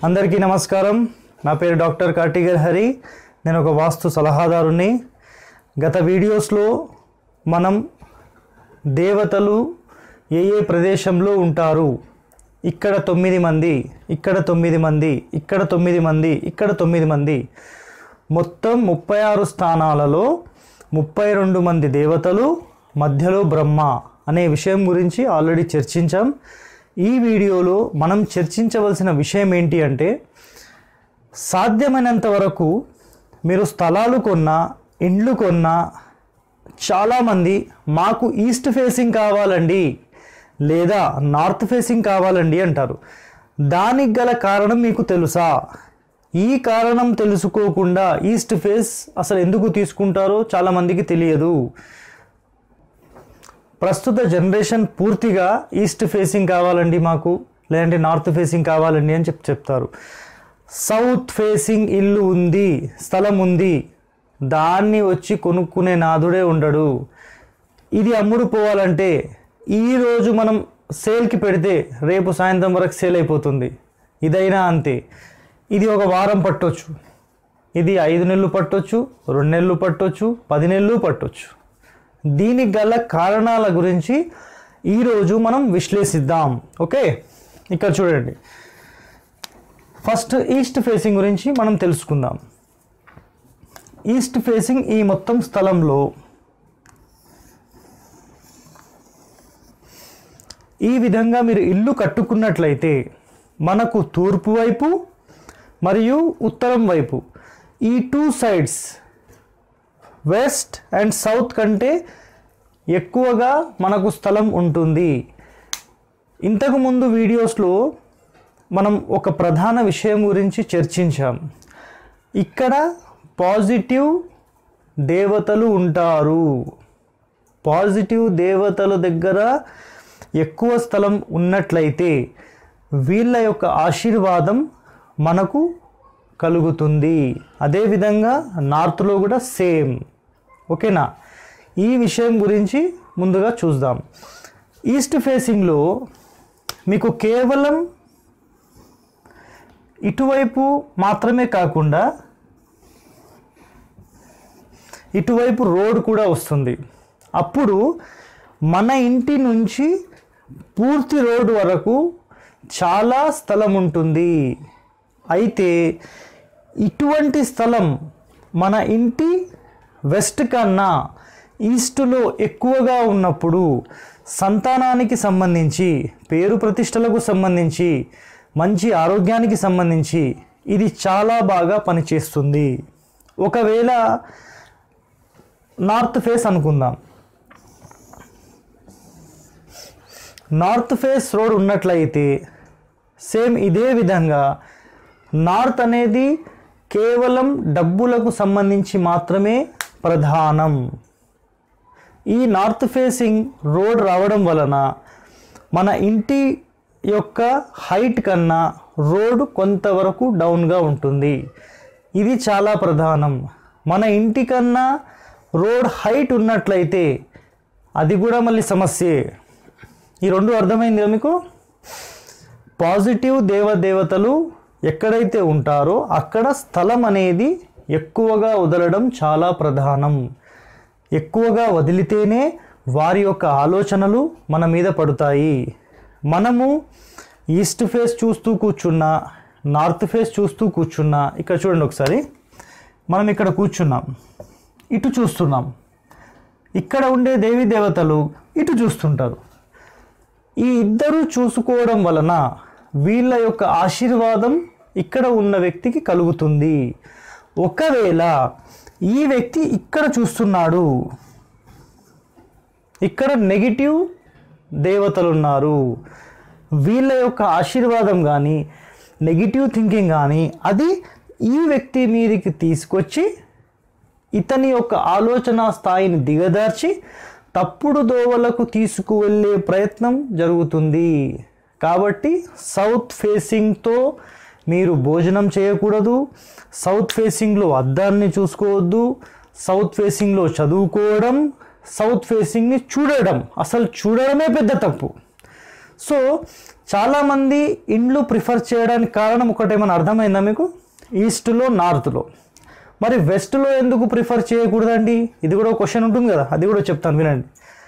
అందరికీ నమస్కారం నా పేరు డాక్టర్ కార్టిగర్ హరి నేను ఒక వాస్తు సలహాదారుని గత వీడియోస్లో మనం దేవతలు ఏ ఏ ప్రదేశంలో ఉంటారు ఇక్కడ తొమ్మిది మంది ఇక్కడ తొమ్మిది మంది ఇక్కడ తొమ్మిది మంది ఇక్కడ తొమ్మిది మంది మొత్తం ముప్పై ఆరు స్థానాలలో ముప్పై రెండు మంది దేవతలు మధ్యలో బ్రహ్మ అనే విషయం గురించి ఆల్రెడీ చర్చించాం ఈ వీడియోలో మనం చర్చించవలసిన విషయం ఏంటి అంటే సాధ్యమైనంత వరకు మీరు స్థలాలు కొన్నా ఇండ్లు కొన్నా చాలామంది మాకు ఈస్ట్ ఫేసింగ్ కావాలండి లేదా నార్త్ ఫేసింగ్ కావాలండి అంటారు దానికి గల కారణం మీకు తెలుసా ఈ కారణం తెలుసుకోకుండా ఈస్ట్ ఫేస్ అసలు ఎందుకు తీసుకుంటారో చాలామందికి తెలియదు ప్రస్తుత జనరేషన్ పూర్తిగా ఈస్ట్ ఫేసింగ్ కావాలండి మాకు లేదంటే నార్త్ ఫేసింగ్ కావాలండి అని చెప్పి చెప్తారు సౌత్ ఫేసింగ్ ఇల్లు ఉంది స్థలం ఉంది దాన్ని వచ్చి కొనుక్కునే నాదుడే ఉండడు ఇది అమ్ముడు పోవాలంటే ఈరోజు మనం సేల్కి పెడితే రేపు సాయంత్రం వరకు సేల్ అయిపోతుంది ఇదైనా అంతే ఇది ఒక వారం పట్టొచ్చు ఇది ఐదు నెలలు పట్టొచ్చు రెండు నెలలు పట్టొచ్చు పది నెలలు పట్టొచ్చు దీనికి గల కారణాల గురించి ఈరోజు మనం విశ్లేషిద్దాం ఓకే ఇక్కడ చూడండి ఫస్ట్ ఈస్ట్ ఫేసింగ్ గురించి మనం తెలుసుకుందాం ఈస్ట్ ఫేసింగ్ ఈ మొత్తం స్థలంలో ఈ విధంగా మీరు ఇల్లు కట్టుకున్నట్లయితే మనకు తూర్పు వైపు మరియు ఉత్తరం వైపు ఈ two sides west and south కంటే ఎక్కువగా మనకు స్థలం ఉంటుంది ఇంతకు ముందు వీడియోస్లో మనం ఒక ప్రధాన విషయం గురించి చర్చించాం ఇక్కడ పాజిటివ్ దేవతలు ఉంటారు పాజిటివ్ దేవతల దగ్గర ఎక్కువ స్థలం ఉన్నట్లయితే వీళ్ళ యొక్క ఆశీర్వాదం మనకు కలుగుతుంది అదేవిధంగా నార్త్లో కూడా సేమ్ ఓకేనా ఈ విషయం గురించి ముందుగా చూద్దాం ఈస్ట్ ఫేసింగ్లో మీకు కేవలం ఇటువైపు మాత్రమే కాకుండా ఇటువైపు రోడ్ కూడా వస్తుంది అప్పుడు మన ఇంటి నుంచి పూర్తి రోడ్ వరకు చాలా స్థలం ఉంటుంది అయితే ఇటువంటి స్థలం మన ఇంటి వెస్ట్ కన్నా ఈస్టులో ఎక్కువగా ఉన్నప్పుడు సంతానానికి సంబంధించి పేరు ప్రతిష్టలకు సంబంధించి మంచి ఆరోగ్యానికి సంబంధించి ఇది చాలా బాగా పనిచేస్తుంది ఒకవేళ నార్త్ ఫేస్ అనుకుందాం నార్త్ ఫేస్ రోడ్ ఉన్నట్లయితే సేమ్ ఇదే విధంగా నార్త్ అనేది కేవలం డబ్బులకు సంబంధించి మాత్రమే ప్రధానం ఈ నార్త్ ఫేసింగ్ రోడ్ రావడం వలన మన ఇంటి యొక్క హైట్ కన్నా రోడ్ కొంతవరకు డౌన్గా ఉంటుంది ఇది చాలా ప్రధానం మన ఇంటి కన్నా రోడ్ హైట్ ఉన్నట్లయితే అది కూడా మళ్ళీ సమస్యే ఈ రెండు అర్థమైందిగా మీకు పాజిటివ్ దేవదేవతలు ఎక్కడైతే ఉంటారో అక్కడ స్థలం అనేది ఎక్కువగా వదలడం చాలా ప్రధానం ఎక్కువగా వదిలితేనే వారి యొక్క ఆలోచనలు మన మీద పడతాయి మనము ఈస్ట్ ఫేస్ చూస్తూ కూర్చున్నా నార్త్ ఫేస్ చూస్తూ కూర్చున్నా ఇక్కడ చూడండి ఒకసారి మనం ఇక్కడ కూర్చున్నాం ఇటు చూస్తున్నాం ఇక్కడ ఉండే దేవీ దేవతలు ఇటు చూస్తుంటారు ఈ ఇద్దరు చూసుకోవడం వలన వీళ్ళ యొక్క ఆశీర్వాదం ఇక్కడ ఉన్న వ్యక్తికి కలుగుతుంది ఒకవేళ ఈ వ్యక్తి ఇక్కడ చూస్తున్నాడు ఇక్కడ నెగిటివ్ దేవతలు ఉన్నారు వీళ్ళ యొక్క ఆశీర్వాదం కానీ నెగిటివ్ థింకింగ్ కానీ అది ఈ వ్యక్తి మీదకి తీసుకొచ్చి ఇతని యొక్క ఆలోచన స్థాయిని దిగదార్చి తప్పుడు దోవలకు తీసుకువెళ్ళే ప్రయత్నం జరుగుతుంది కాబట్టి సౌత్ ఫేసింగ్తో మీరు భోజనం చేయకూడదు సౌత్ ఫేసింగ్లో అద్దాన్ని చూసుకోవద్దు సౌత్ ఫేసింగ్లో చదువుకోవడం సౌత్ ఫేసింగ్ని చూడడం అసలు చూడడమే పెద్ద తప్పు సో చాలామంది ఇండ్లు ప్రిఫర్ చేయడానికి కారణం ఒకటేమైనా అర్థమైందా మీకు ఈస్ట్లో నార్త్లో మరి వెస్ట్లో ఎందుకు ప్రిఫర్ చేయకూడదండి ఇది కూడా ఒక క్వశ్చన్ ఉంటుంది కదా అది కూడా చెప్తాను వినండి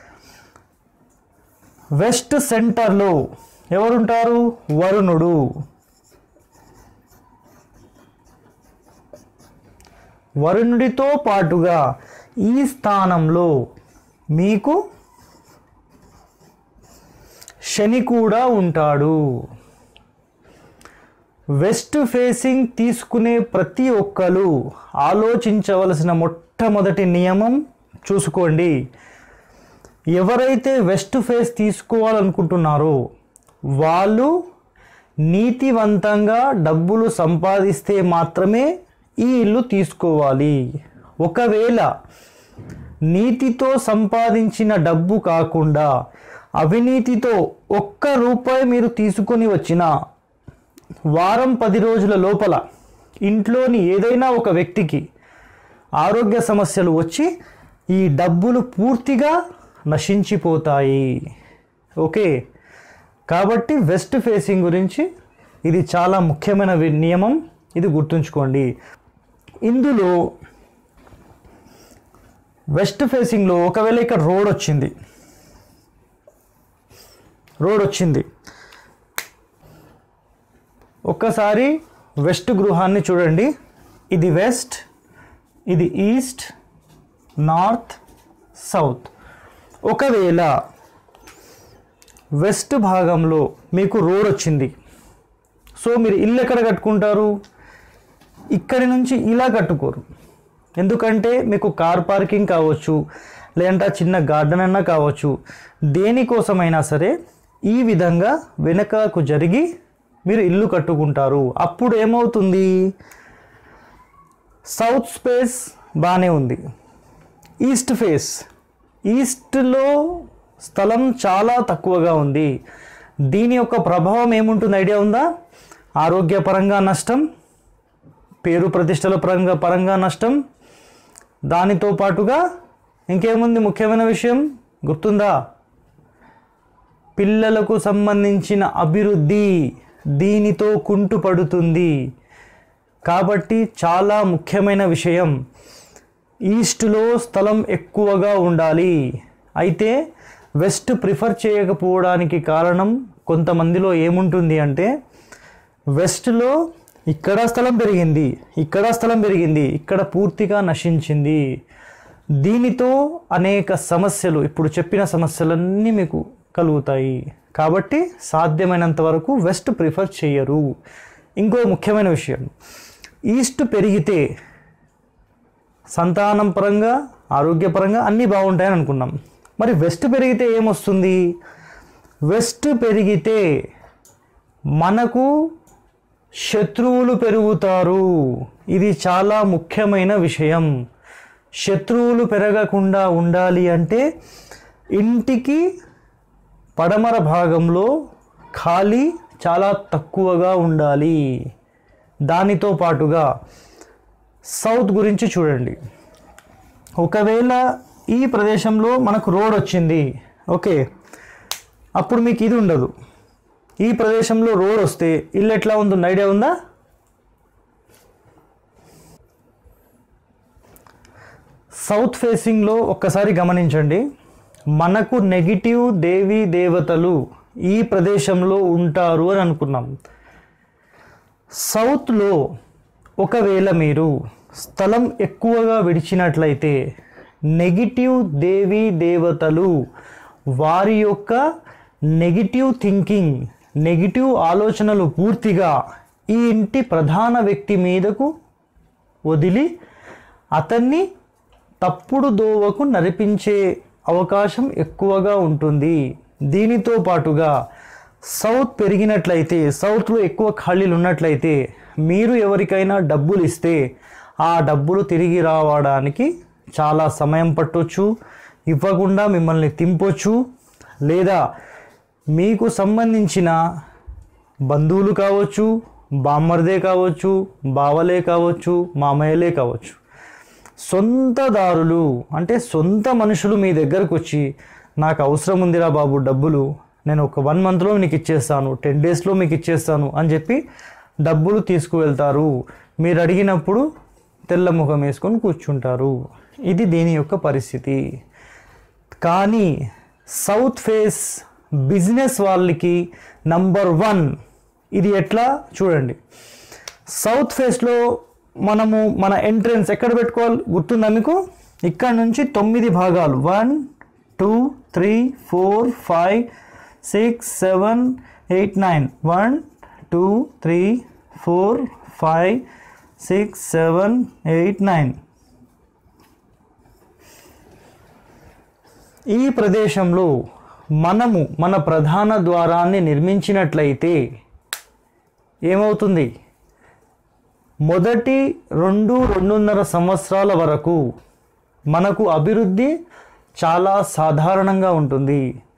వెస్ట్ సెంటర్లో ఎవరుంటారు వరుణుడు వరుణుడితో పాటుగా ఈ స్థానంలో మీకు శని కూడా ఉంటాడు వెస్ట్ ఫేసింగ్ తీసుకునే ప్రతి ఒక్కరు ఆలోచించవలసిన మొట్టమొదటి నియమం చూసుకోండి ఎవరైతే వెస్ట్ ఫేస్ తీసుకోవాలనుకుంటున్నారో వాళ్ళు నీతివంతంగా డబ్బులు సంపాదిస్తే మాత్రమే ఈ ఇల్లు తీసుకోవాలి ఒకవేళ నీతితో సంపాదించిన డబ్బు కాకుండా అవినీతితో ఒక్క రూపాయి మీరు తీసుకొని వచ్చిన వారం పది రోజుల లోపల ఇంట్లోని ఏదైనా ఒక వ్యక్తికి ఆరోగ్య సమస్యలు వచ్చి ఈ డబ్బులు పూర్తిగా నశించిపోతాయి ఓకే కాబట్టి వెస్ట్ ఫేసింగ్ గురించి ఇది చాలా ముఖ్యమైన వి- నియమం ఇది గుర్తుంచుకోండి ఇందులో వెస్ట్ ఫేసింగ్లో ఒకవేళ ఇక్కడ రోడ్ వచ్చింది రోడ్ వచ్చింది ఒక్కసారి వెస్ట్ గృహాన్ని చూడండి ఇది వెస్ట్ ఇది ఈస్ట్ నార్త్ సౌత్ ఒకవేళ వెస్ట్ భాగంలో మీకు రోడ్ వచ్చింది సో మీరు ఇల్లు ఎక్కడ కట్టుకుంటారు ఇక్కడి నుంచి ఇలా కట్టుకోరు ఎందుకంటే మీకు కార్ పార్కింగ్ కావచ్చు లేదంటే ఆ చిన్న గార్డెన్ అన్నా కావచ్చు దేనికోసమైనా సరే ఈ విధంగా వెనకకు జరిగి మీరు ఇల్లు కట్టుకుంటారు అప్పుడు ఏమవుతుంది సౌత్ స్పేస్ బాగానే ఉంది ఈస్ట్ ఫేస్ ఈస్ట్లో స్థలం చాలా తక్కువగా ఉంది దీని యొక్క ప్రభావం ఏముంటుంది ఐడియా ఉందా ఆరోగ్యపరంగా నష్టం పేరు ప్రతిష్టల పరంగా పరంగా నష్టం దానితో పాటుగా ఇంకేముంది ముఖ్యమైన విషయం గుర్తుందా పిల్లలకు సంబంధించిన అభివృద్ధి దీనితో కుంటుపడుతుంది కాబట్టి చాలా ముఖ్యమైన విషయం ఈస్ట్లో స్థలం ఎక్కువగా ఉండాలి అయితే వెస్ట్ ప్రిఫర్ చేయకపోవడానికి కారణం కొంతమందిలో ఏముంటుంది అంటే వెస్ట్లో ఇక్కడ స్థలం పెరిగింది ఇక్కడ స్థలం పెరిగింది ఇక్కడ పూర్తిగా నశించింది దీనితో అనేక సమస్యలు ఇప్పుడు చెప్పిన సమస్యలన్నీ మీకు కలుగుతాయి కాబట్టి సాధ్యమైనంత వరకు వెస్ట్ ప్రిఫర్ చేయరు ఇంకో ముఖ్యమైన విషయం ఈస్ట్ పెరిగితే సంతానం పరంగా ఆరోగ్యపరంగా అన్నీ బాగుంటాయని అనుకున్నాం మరి వెస్ట్ పెరిగితే ఏమొస్తుంది వెస్ట్ పెరిగితే మనకు శత్రువులు పెరుగుతారు ఇది చాలా ముఖ్యమైన విషయం శత్రువులు పెరగకుండా ఉండాలి అంటే ఇంటికి పడమర భాగంలో ఖాళీ చాలా తక్కువగా ఉండాలి దానితో పాటుగా సౌత్ గురించి చూడండి ఒకవేళ ఈ ప్రదేశంలో మనకు రోడ్ వచ్చింది ఓకే అప్పుడు మీకు ఇది ఉండదు ఈ ప్రదేశంలో రోడ్ వస్తే ఇల్లు ఎట్లా ఉంటుందో ఐడియా ఉందా సౌత్ ఫేసింగ్లో ఒక్కసారి గమనించండి మనకు నెగిటివ్ దేవీ దేవతలు ఈ ప్రదేశంలో ఉంటారు అని అనుకున్నాం సౌత్లో ఒకవేళ మీరు స్థలం ఎక్కువగా విడిచినట్లయితే నెగిటివ్ దేవీ దేవతలు వారి యొక్క నెగిటివ్ థింకింగ్ నెగిటివ్ ఆలోచనలు పూర్తిగా ఈ ఇంటి ప్రధాన వ్యక్తి మీదకు వదిలి అతన్ని తప్పుడు దోవకు నడిపించే అవకాశం ఎక్కువగా ఉంటుంది దీనితో పాటుగా సౌత్ పెరిగినట్లయితే సౌత్లో ఎక్కువ ఖాళీలు ఉన్నట్లయితే మీరు ఎవరికైనా డబ్బులు ఇస్తే ఆ డబ్బులు తిరిగి రావడానికి చాలా సమయం పట్టొచ్చు ఇవ్వకుండా మిమ్మల్ని తింపొచ్చు లేదా మీకు సంబంధించిన బంధువులు కావచ్చు బామ్మర్దే కావచ్చు బావలే కావచ్చు మామయ్యలే కావచ్చు సొంతదారులు అంటే సొంత మనుషులు మీ దగ్గరకు వచ్చి నాకు అవసరం ఉందిరా బాబు డబ్బులు నేను ఒక వన్ మంత్లో మీకు ఇచ్చేస్తాను టెన్ డేస్లో మీకు ఇచ్చేస్తాను అని చెప్పి డబ్బులు తీసుకువెళ్తారు మీరు అడిగినప్పుడు తెల్ల ముఖం వేసుకొని కూర్చుంటారు ఇది దీని యొక్క పరిస్థితి కానీ సౌత్ ఫేస్ బిజినెస్ వాళ్ళకి నంబర్ వన్ ఇది ఎట్లా చూడండి సౌత్ ఫేస్లో మనము మన ఎంట్రన్స్ ఎక్కడ పెట్టుకోవాలి గుర్తుందా మీకు ఇక్కడ నుంచి తొమ్మిది భాగాలు one two three four five six seven eight nine one two three four five six seven eight nine ఈ ప్రదేశంలో మనము మన ప్రధాన ద్వారాన్ని నిర్మించినట్లయితే ఏమవుతుంది మొదటి రెండు రెండున్నర సంవత్సరాల వరకు మనకు అభివృద్ధి చాలా సాధారణంగా ఉంటుంది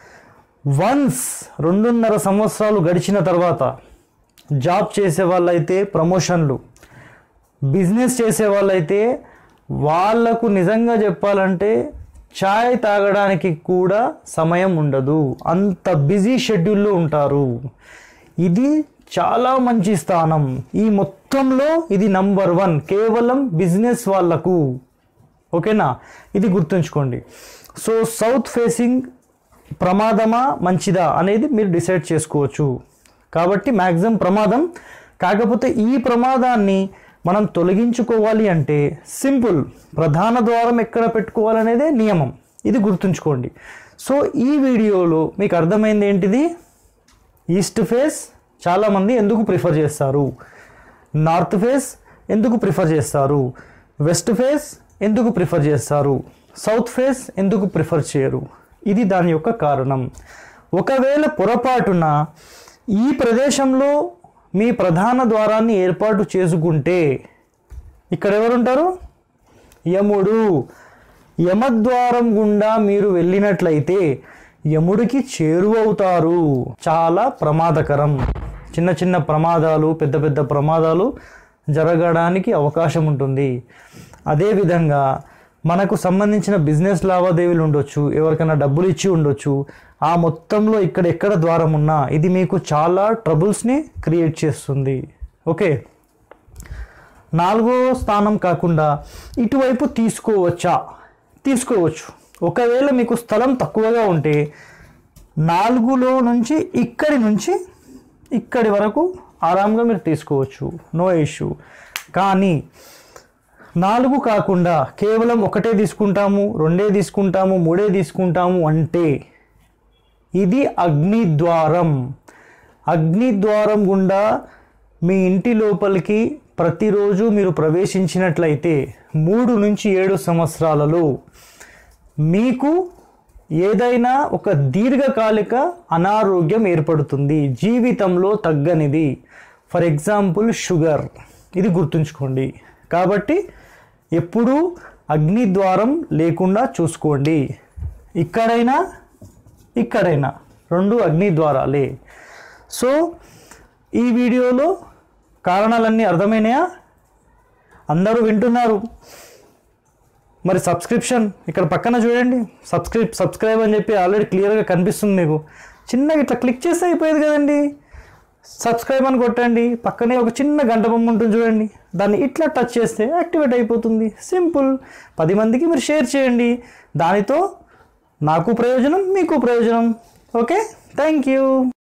వన్స్ రెండున్నర సంవత్సరాలు గడిచిన తర్వాత జాబ్ చేసే వాళ్ళైతే ప్రమోషన్లు బిజినెస్ చేసే వాళ్ళైతే వాళ్ళకు నిజంగా చెప్పాలంటే చాయ్ తాగడానికి కూడా సమయం ఉండదు అంత బిజీ షెడ్యూల్లో ఉంటారు ఇది చాలా మంచి స్థానం ఈ మొత్తంలో ఇది నంబర్ వన్ కేవలం బిజినెస్ వాళ్ళకు ఓకేనా ఇది గుర్తుంచుకోండి సో సౌత్ ఫేసింగ్ ప్రమాదమా మంచిదా అనేది మీరు డిసైడ్ చేసుకోవచ్చు కాబట్టి మ్యాక్సిమం ప్రమాదం కాకపోతే ఈ ప్రమాదాన్ని మనం తొలగించుకోవాలి అంటే సింపుల్ ప్రధాన ద్వారం ఎక్కడ పెట్టుకోవాలనేదే నియమం ఇది గుర్తుంచుకోండి సో ఈ వీడియోలో మీకు అర్థమైంది ఏంటిది ఈస్ట్ ఫేస్ చాలామంది ఎందుకు ప్రిఫర్ చేస్తారు నార్త్ ఫేస్ ఎందుకు ప్రిఫర్ చేస్తారు వెస్ట్ ఫేస్ ఎందుకు ప్రిఫర్ చేస్తారు సౌత్ ఫేస్ ఎందుకు ప్రిఫర్ చేయరు ఇది దాని యొక్క కారణం ఒకవేళ పొరపాటున ఈ ప్రదేశంలో మీ ప్రధాన ద్వారాన్ని ఏర్పాటు చేసుకుంటే ఇక్కడ ఎవరుంటారు యముడు యమద్వారం గుండా మీరు వెళ్ళినట్లయితే యముడికి చేరువవుతారు చాలా ప్రమాదకరం చిన్న చిన్న ప్రమాదాలు పెద్ద పెద్ద ప్రమాదాలు జరగడానికి అవకాశం ఉంటుంది అదేవిధంగా మనకు సంబంధించిన బిజినెస్ లావాదేవీలు ఉండొచ్చు ఎవరికైనా డబ్బులు ఇచ్చి ఉండొచ్చు ఆ మొత్తంలో ఇక్కడ ఎక్కడ ద్వారం ఉన్నా ఇది మీకు చాలా ట్రబుల్స్ని క్రియేట్ చేస్తుంది ఓకే నాలుగో స్థానం కాకుండా ఇటువైపు తీసుకోవచ్చా తీసుకోవచ్చు ఒకవేళ మీకు స్థలం తక్కువగా ఉంటే నాలుగులో నుంచి ఇక్కడి నుంచి ఇక్కడి వరకు ఆరాంగా మీరు తీసుకోవచ్చు నో ఇష్యూ కానీ నాలుగు కాకుండా కేవలం ఒకటే తీసుకుంటాము రెండే తీసుకుంటాము మూడే తీసుకుంటాము అంటే ఇది అగ్నిద్వారం అగ్నిద్వారం గుండా మీ ఇంటి లోపలికి ప్రతిరోజు మీరు ప్రవేశించినట్లయితే మూడు నుంచి ఏడు సంవత్సరాలలో మీకు ఏదైనా ఒక దీర్ఘకాలిక అనారోగ్యం ఏర్పడుతుంది జీవితంలో తగ్గనిది ఫర్ ఎగ్జాంపుల్ షుగర్ ఇది గుర్తుంచుకోండి కాబట్టి ఎప్పుడూ అగ్నిద్వారం లేకుండా చూసుకోండి ఇక్కడైనా ఇక్కడైనా రెండు అగ్ని ద్వారాలే సో ఈ వీడియోలో కారణాలన్నీ అర్థమైనాయా అందరూ వింటున్నారు మరి సబ్స్క్రిప్షన్ ఇక్కడ పక్కన చూడండి సబ్స్క్రైబ్ సబ్స్క్రైబ్ అని చెప్పి ఆల్రెడీ క్లియర్గా కనిపిస్తుంది మీకు చిన్నగా ఇట్లా క్లిక్ చేస్తే అయిపోయేది కదండి సబ్స్క్రైబ్ అని కొట్టండి పక్కనే ఒక చిన్న గంట బొమ్మ ఉంటుంది చూడండి దాన్ని ఇట్లా టచ్ చేస్తే యాక్టివేట్ అయిపోతుంది సింపుల్ పది మందికి మీరు షేర్ చేయండి దానితో నాకు ప్రయోజనం మీకు ప్రయోజనం ఓకే థ్యాంక్ యూ